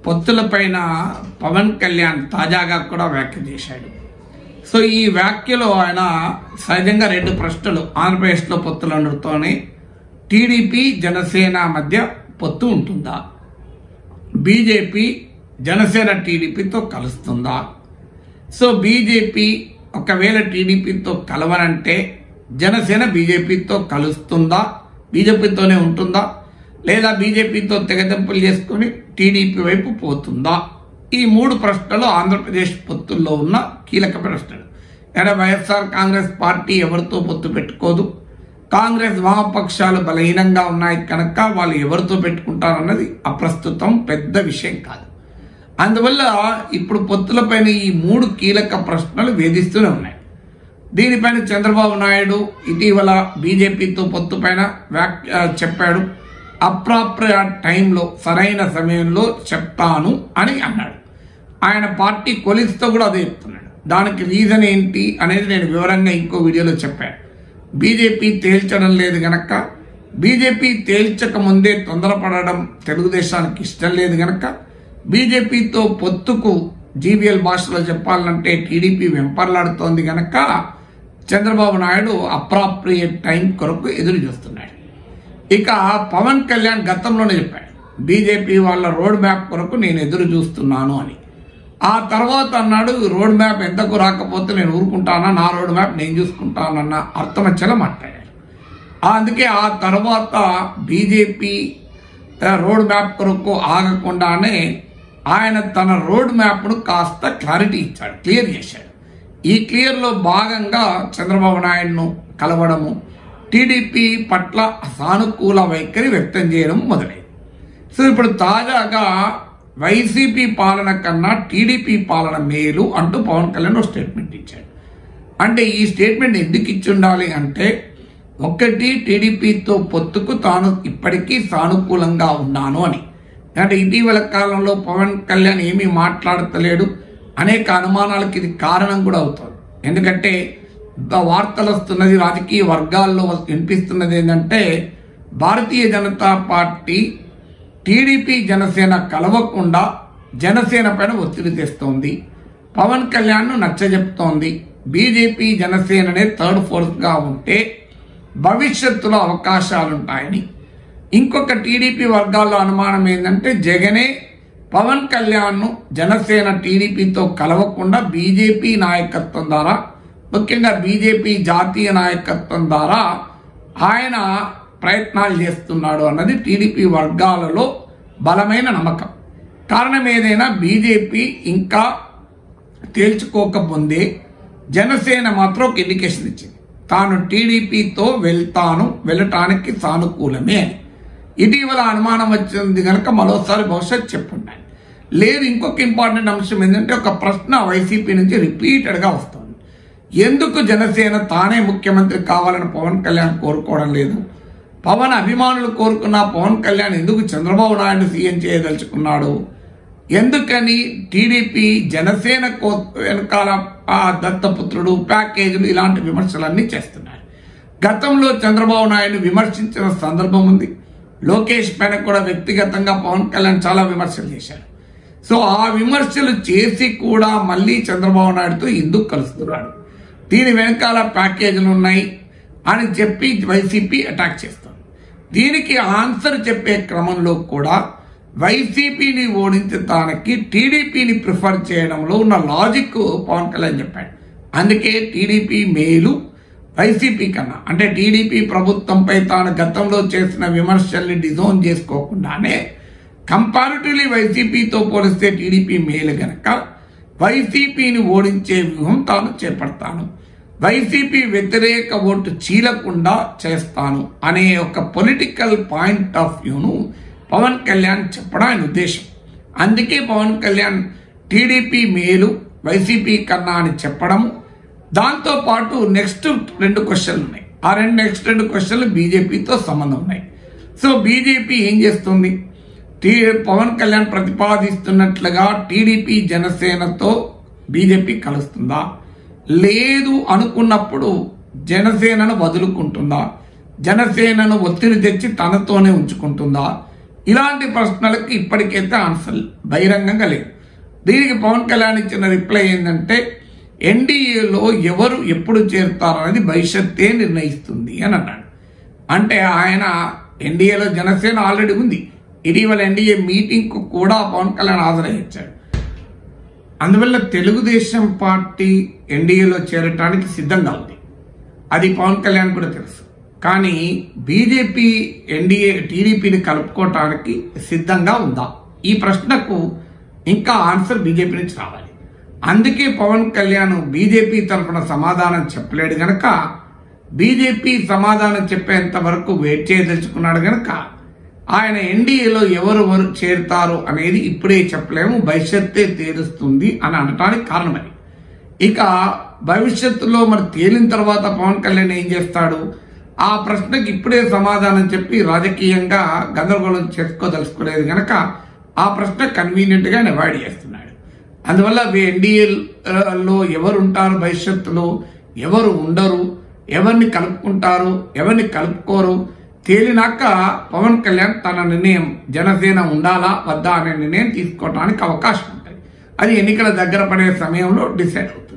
పొత్తులపైన పవన్ కళ్యాణ్ తాజాగా కూడా వ్యాఖ్య చేశాడు సో ఈ వ్యాఖ్యలో ఆయన సహజంగా రెండు ప్రశ్నలు ఆంధ్రప్రదేశ్లో పొత్తులండుతోనే టీడీపీ జనసేన మధ్య పొత్తు ఉంటుందా బీజేపీ జనసేన టీడీపీతో కలుస్తుందా సో బీజేపీ ఒకవేళ టీడీపీతో కలవనంటే జనసేన బీజేపీతో కలుస్తుందా బీజేపీతోనే ఉంటుందా లేదా బీజేపీతో తెగదెంపులు చేసుకొని టీడీపీ వైపు పోతుందా ఈ మూడు ప్రశ్నలు ఆంధ్రప్రదేశ్ పొత్తుల్లో ఉన్న కీలక ప్రశ్నలు ఎక్కడ వైఎస్ఆర్ కాంగ్రెస్ పార్టీ ఎవరితో పొత్తు పెట్టుకోదు కాంగ్రెస్ వామపక్షాలు బలహీనంగా ఉన్నాయి కనుక వాళ్ళు ఎవరితో పెట్టుకుంటారన్నది అప్రస్తుతం పెద్ద విషయం కాదు అందువల్ల ఇప్పుడు పొత్తులపైన ఈ మూడు కీలక ప్రశ్నలు వేధిస్తూనే ఉన్నాయి దీనిపైన చంద్రబాబు నాయుడు ఇటీవల బీజేపీతో పొత్తు పైన వ్యాఖ్య చెప్పాడు అప్రాప్రియ టైంలో సరైన సమయంలో చెప్తాను అని అన్నాడు ఆయన పార్టీ కొలిస్తో కూడా అదే చెప్తున్నాడు దానికి రీజన్ ఏంటి అనేది నేను వివరంగా ఇంకో వీడియోలో చెప్పాను బీజేపీ తేల్చడం లేదు గనక బీజేపీ తేల్చక ముందే తొందరపడడం తెలుగుదేశానికి ఇష్టం లేదు గనక బీజేపీతో పొత్తుకు జీవీఎల్ భాషలో చెప్పాలంటే టీడీపీ వెంపర్లాడుతోంది గనక చంద్రబాబు నాయుడు అప్రాప్రియేట్ టైం కొరకు ఎదురు చూస్తున్నాడు ఇక పవన్ కళ్యాణ్ గతంలోనే చెప్పాడు బీజేపీ వాళ్ళ రోడ్ మ్యాప్ కొరకు నేను ఎదురు చూస్తున్నాను అని ఆ తర్వాత అన్నాడు రోడ్ మ్యాప్ ఎంతకు రాకపోతే నేను ఊరుకుంటానా నా రోడ్ మ్యాప్ నేను చూసుకుంటానన్న అర్థమచ్చల మాట్లాడాడు అందుకే ఆ తర్వాత బీజేపీ రోడ్ మ్యాప్ కొరకు ఆగకుండానే ఆయన తన రోడ్ మ్యాప్ను కాస్త క్లారిటీ ఇచ్చాడు క్లియర్ చేశాడు ఈ క్లియర్లో భాగంగా చంద్రబాబు నాయుడును కలవడము టీడీపీ పట్ల సానుకూల వైఖరి వ్యక్తం చేయడం మొదలైంది సో ఇప్పుడు తాజాగా వైసీపీ పాలన కన్నా టీడీపీ పాలన మేలు అంటూ పవన్ కళ్యాణ్ ఒక స్టేట్మెంట్ ఇచ్చాడు అంటే ఈ స్టేట్మెంట్ ఎందుకు ఇచ్చి ఉండాలి అంటే ఒకటి టీడీపీతో పొత్తుకు తాను ఇప్పటికీ సానుకూలంగా ఉన్నాను అని అంటే ఇటీవల కాలంలో పవన్ కళ్యాణ్ ఏమీ మాట్లాడతలేడు అనేక అనుమానాలకు ఇది కారణం కూడా అవుతుంది ఎందుకంటే వార్తలు వస్తున్నది రాజకీయ వర్గాల్లో వినిపిస్తున్నది ఏంటంటే భారతీయ జనతా పార్టీ టీడీపీ జనసేన కలవకుండా జనసేన పైన ఒత్తిడి తెస్తోంది పవన్ కళ్యాణ్ నచ్చజెప్తోంది బీజేపీ జనసేననే థర్డ్ ఫోర్స్గా ఉంటే భవిష్యత్తులో అవకాశాలుంటాయని ఇంకొక టీడీపీ వర్గాల్లో అనుమానం ఏంటంటే జగనే పవన్ కళ్యాణ్ను జనసేన టీడీపీతో కలవకుండా బీజేపీ నాయకత్వం ద్వారా ముఖ్యంగా బీజేపీ జాతీయ నాయకత్వం ద్వారా ఆయన ప్రయత్నాలు చేస్తున్నాడు అన్నది టీడీపీ వర్గాలలో బలమైన నమ్మకం కారణం ఏదైనా బీజేపీ ఇంకా తేల్చుకోకముందే జనసేన మాత్రం ఒక ఇండికేషన్ ఇచ్చింది తాను టీడీపీతో వెళ్తాను వెళ్ళటానికి సానుకూలమే అని ఇటీవల అనుమానం వచ్చింది కనుక మరోసారి బహుశా చెప్పుంటాను లేదు ఇంకొక ఇంపార్టెంట్ అంశం ఏంటంటే ఒక ప్రశ్న వైసీపీ నుంచి రిపీటెడ్గా వస్తుంది ఎందుకు జనసేన తానే ముఖ్యమంత్రి కావాలని పవన్ కళ్యాణ్ కోరుకోవడం లేదు పవన్ అభిమానులు కోరుకున్న పవన్ కళ్యాణ్ ఎందుకు చంద్రబాబు నాయుడు సీఎం చేయదలుచుకున్నాడు ఎందుకని టీడీపీ జనసేన కో వెనకాల ఆ దత్తపుత్రుడు ప్యాకేజీలు ఇలాంటి విమర్శలన్నీ చేస్తున్నారు గతంలో చంద్రబాబు నాయుడు విమర్శించిన సందర్భం ఉంది లోకేష్ పైన కూడా వ్యక్తిగతంగా పవన్ కళ్యాణ్ చాలా విమర్శలు చేశారు సో ఆ విమర్శలు చేసి కూడా మళ్ళీ చంద్రబాబు నాయుడుతో ఎందుకు కలుస్తున్నాడు దీని వెనకాల ప్యాకేజీలు ఉన్నాయి అని చెప్పి వైసీపీ అటాక్ చేస్తుంది దీనికి ఆన్సర్ చెప్పే క్రమంలో కూడా వైసీపీని ఓడించడానికి టీడీపీని ప్రిఫర్ చేయడంలో ఉన్న లాజిక్ పవన్ కళ్యాణ్ చెప్పాడు అందుకే టీడీపీ మేలు వైసీపీ కన్నా అంటే టీడీపీ ప్రభుత్వంపై తాను గతంలో చేసిన విమర్శల్ని డిజోన్ చేసుకోకుండానే కంపారిటివ్లీ వైసీపీతో పోలిస్తే టీడీపీ మేలు గనక వైసీపీని ఓడించే వ్యూహం తాను చేపడతాను వైసీపీ వ్యతిరేక ఓటు చీలకుండా చేస్తాను అనే ఒక పొలిటికల్ పాయింట్ ఆఫ్ వ్యూను పవన్ కళ్యాణ్ చెప్పడం ఆయన ఉద్దేశం అందుకే పవన్ కళ్యాణ్ టీడీపీ మేలు వైసీపీ కన్నా అని చెప్పడము దాంతో పాటు నెక్స్ట్ రెండు క్వశ్చన్లు ఉన్నాయి ఆ రెండు నెక్స్ట్ రెండు క్వశ్చన్లు బీజేపీతో సంబంధం ఉన్నాయి సో బీజేపీ ఏం చేస్తుంది టీ పవన్ కళ్యాణ్ ప్రతిపాదిస్తున్నట్లుగా టీడీపీ జనసేనతో బీజేపీ కలుస్తుందా లేదు అనుకున్నప్పుడు జనసేనను వదులుకుంటుందా జనసేనను ఒత్తిడి తెచ్చి తనతోనే ఉంచుకుంటుందా ఇలాంటి ప్రశ్నలకు ఇప్పటికైతే ఆన్సర్ బహిరంగంగా లేదు దీనికి పవన్ కళ్యాణ్ ఇచ్చిన రిప్లై ఏంటంటే ఎన్డీఏలో ఎవరు ఎప్పుడు చేరుతారు అనేది భవిష్యత్తే నిర్ణయిస్తుంది అని అన్నాడు అంటే ఆయన ఎన్డీఏలో జనసేన ఆల్రెడీ ఉంది ఇటీవల ఎన్డీఏ మీటింగ్ కు కూడా పవన్ కళ్యాణ్ హాజరయ్యాడు అందువల్ల తెలుగుదేశం పార్టీ ఎన్డీఏలో చేరటానికి సిద్ధంగా ఉంది అది పవన్ కళ్యాణ్ కూడా తెలుసు కానీ బీజేపీ ఎన్డీఏ టీడీపీని కలుపుకోవటానికి సిద్ధంగా ఉందా ఈ ప్రశ్నకు ఇంకా ఆన్సర్ బీజేపీ నుంచి రావాలి అందుకే పవన్ కళ్యాణ్ బీజేపీ తరఫున సమాధానం చెప్పలేడు గనక బీజేపీ సమాధానం చెప్పేంత వరకు వెయిట్ చేయదలుచుకున్నాడు గనక ఆయన ఎన్డీఏలో ఎవరెవరు చేరుతారు అనేది ఇప్పుడే చెప్పలేము భవిష్యత్తే తేలుస్తుంది అని అనటానికి కారణమని ఇక భవిష్యత్తులో మరి తేలిన తర్వాత పవన్ కళ్యాణ్ ఏం చేస్తాడు ఆ ప్రశ్నకి ఇప్పుడే సమాధానం చెప్పి రాజకీయంగా గందరగోళం చేసుకోదలుచుకోలేదు గనక ఆ ప్రశ్న కన్వీనియంట్ గా అవాయిడ్ చేస్తున్నాడు అందువల్ల ఎన్డీఏలో ఎవరు ఉంటారు భవిష్యత్తులో ఎవరు ఉండరు ఎవరిని కలుపుకుంటారు ఎవరిని కలుపుకోరు తేలినాక పవన్ కళ్యాణ్ తన నిర్ణయం జనసేన ఉండాలా వద్దా అనే నిర్ణయం తీసుకోవడానికి అవకాశం ఉంటుంది అది ఎన్నికల దగ్గర పడే సమయంలో డిసైడ్ అవుతుంది